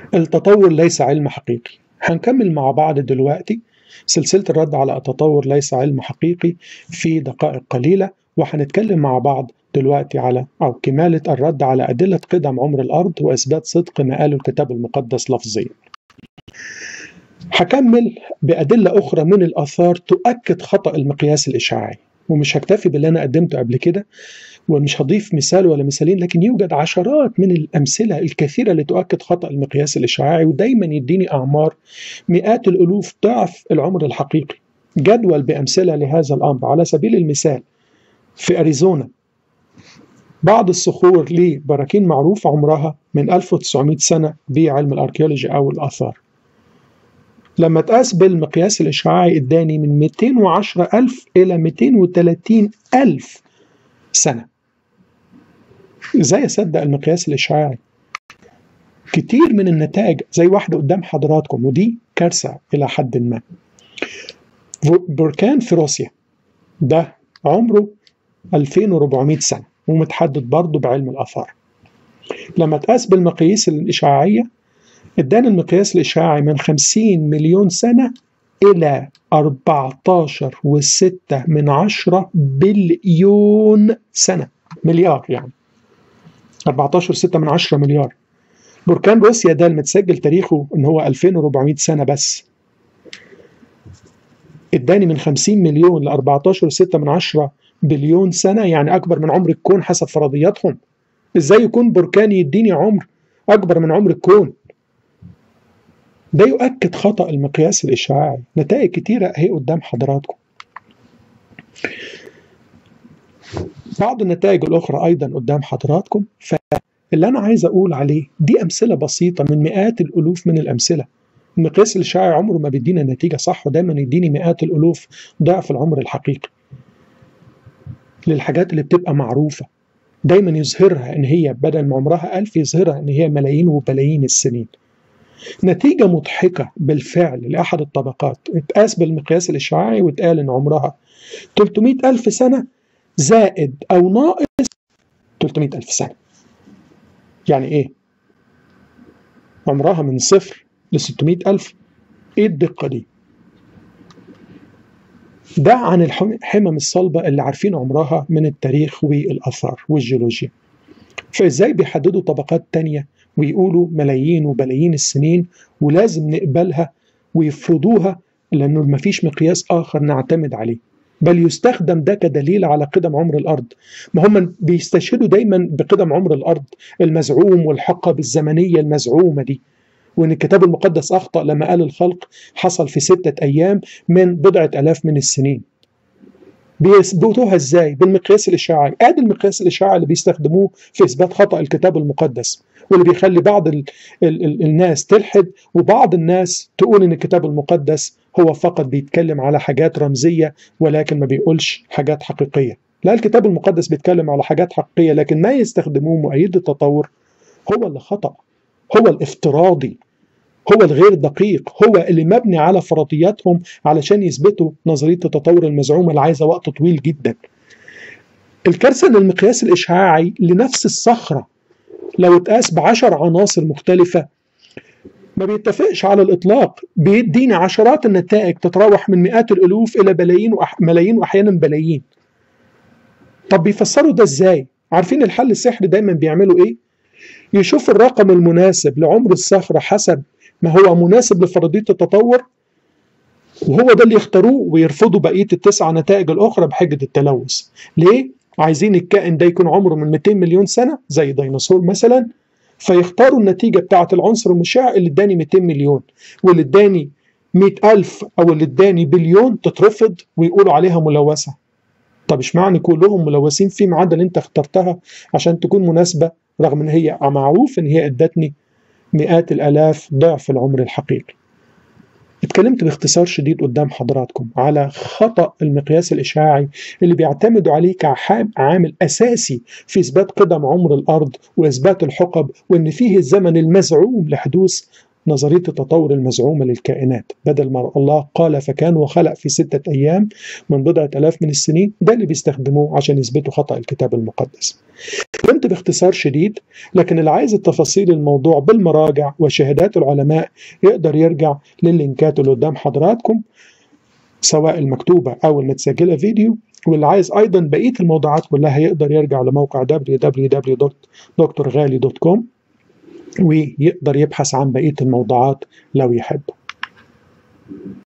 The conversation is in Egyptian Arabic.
التطور ليس علم حقيقي هنكمل مع بعض دلوقتي سلسلة الرد على التطور ليس علم حقيقي في دقائق قليلة وهنتكلم مع بعض دلوقتي على أو كمالة الرد على أدلة قدم عمر الأرض وإثبات صدق ما قاله الكتاب المقدس لفظيا هكمل بأدلة أخرى من الآثار تؤكد خطأ المقياس الإشعاعي ومش هكتفي باللي أنا قدمته قبل كده ومش هضيف مثال ولا مثالين لكن يوجد عشرات من الأمثلة الكثيرة اللي تؤكد خطأ المقياس الإشعاعي ودايما يديني أعمار مئات الألوف ضعف العمر الحقيقي جدول بأمثلة لهذا الأمر على سبيل المثال في أريزونا بعض الصخور لبراكين معروف عمرها من 1900 سنة بعلم الأركيولوجي أو الآثار لما تقاس بالمقياس الإشعاعي اداني من 210 ألف إلى 230 ألف سنة ازاي اصدق المقياس الاشعاعي كتير من النتائج زي واحدة قدام حضراتكم ودي كارثة إلى حد ما بركان في روسيا ده عمره 2400 سنة ومتحدد برضه بعلم الآثار لما تقاس بالمقاييس الإشعاعية ادانا المقياس الإشعاعي من 50 مليون سنة إلى 14 وستة من عشرة بليون سنة مليار يعني 14 6 من 10 مليار بركان روسيا ده المتسجل تاريخه ان هو 2400 سنه بس اداني من 50 مليون ل 14 6 من 10 بليون سنه يعني اكبر من عمر الكون حسب فرضياتهم ازاي يكون بركان يديني عمر اكبر من عمر الكون ده يؤكد خطأ المقياس الإشعاعي نتائج كتيرة أهي قدام حضراتكم بعض النتائج الأخرى أيضا قدام حضراتكم فاللي أنا عايز أقول عليه دي أمثلة بسيطة من مئات الألوف من الأمثلة المقياس الإشعاعي عمره ما بيدينا نتيجة صح ودايما يديني مئات الألوف ضعف العمر الحقيقي للحاجات اللي بتبقى معروفة دايما يظهرها إن هي بدل ما عمرها ألف يظهرها إن هي ملايين وبلايين السنين نتيجة مضحكة بالفعل لأحد الطبقات اتقاس بالمقياس الإشعاعي واتقال إن عمرها 300 ألف سنة زائد أو ناقص 300 ألف سنة يعني إيه؟ عمرها من صفر ل 600 ألف إيه الدقة دي؟ ده عن الحمم الصلبة اللي عارفين عمرها من التاريخ والآثار والجيولوجيا فإزاي بيحددوا طبقات تانية ويقولوا ملايين وبلايين السنين ولازم نقبلها ويفرضوها لأنه مفيش مقياس آخر نعتمد عليه بل يستخدم ده كدليل على قدم عمر الأرض ما هم بيستشهدوا دايما بقدم عمر الأرض المزعوم والحقب الزمنية المزعومة دي وإن الكتاب المقدس أخطأ لما قال الخلق حصل في ستة أيام من بضعة ألاف من السنين بيثبتوها ازاي؟ بالمقياس الاشعاعي، ادي المقياس الاشعاعي اللي بيستخدموه في اثبات خطا الكتاب المقدس، واللي بيخلي بعض ال ال ال الناس تلحد وبعض الناس تقول ان الكتاب المقدس هو فقط بيتكلم على حاجات رمزيه ولكن ما بيقولش حاجات حقيقيه. لا الكتاب المقدس بيتكلم على حاجات حقيقيه لكن ما يستخدموه مؤيد التطور هو اللي خطا، هو الافتراضي، هو الغير دقيق هو اللي مبني على فرضياتهم علشان يثبتوا نظرية التطور المزعومة اللي عايزة وقت طويل جدا الكارثة ان المقياس الإشعاعي لنفس الصخرة لو اتقاس بعشر عناصر مختلفة ما بيتفقش على الإطلاق بيديني عشرات النتائج تتراوح من مئات الألوف إلى بلايين وأح... ملايين وأحيانا بلايين طب بيفسروا ده إزاي؟ عارفين الحل السحري دايما بيعملوا إيه؟ يشوف الرقم المناسب لعمر الصخرة حسب ما هو مناسب لفرضية التطور وهو ده اللي يختاروه ويرفضوا بقية التسع نتائج الأخرى بحجة التلوث ليه؟ عايزين الكائن ده يكون عمره من 200 مليون سنة زي ديناصور مثلا فيختاروا النتيجة بتاعة العنصر المشع اللي اداني 200 مليون واللي اداني 100 ألف أو اللي اداني بليون تترفض ويقولوا عليها ملوثة طب اشمعنى كلهم ملوثين في ما عدا اللي انت اخترتها عشان تكون مناسبة رغم ان هي معروف ان هي ادتني مئات الآلاف ضعف العمر الحقيقي اتكلمت باختصار شديد قدام حضراتكم على خطأ المقياس الإشعاعي اللي بيعتمدوا عليه كعامل أساسي في إثبات قدم عمر الأرض وإثبات الحقب وإن فيه الزمن المزعوم لحدوث نظرية التطور المزعومة للكائنات بدل ما الله قال فكان وخلق في ستة أيام من بضعة ألاف من السنين ده اللي بيستخدموه عشان يثبتوا خطأ الكتاب المقدس كنت باختصار شديد لكن اللي عايز التفاصيل الموضوع بالمراجع وشهادات العلماء يقدر يرجع لللينكات اللي قدام حضراتكم سواء المكتوبة أو المتسجلة فيديو واللي عايز أيضا بقية الموضوعات كلها يقدر يرجع لموقع www.drغالي.com ويقدر يبحث عن بقية الموضوعات لو يحب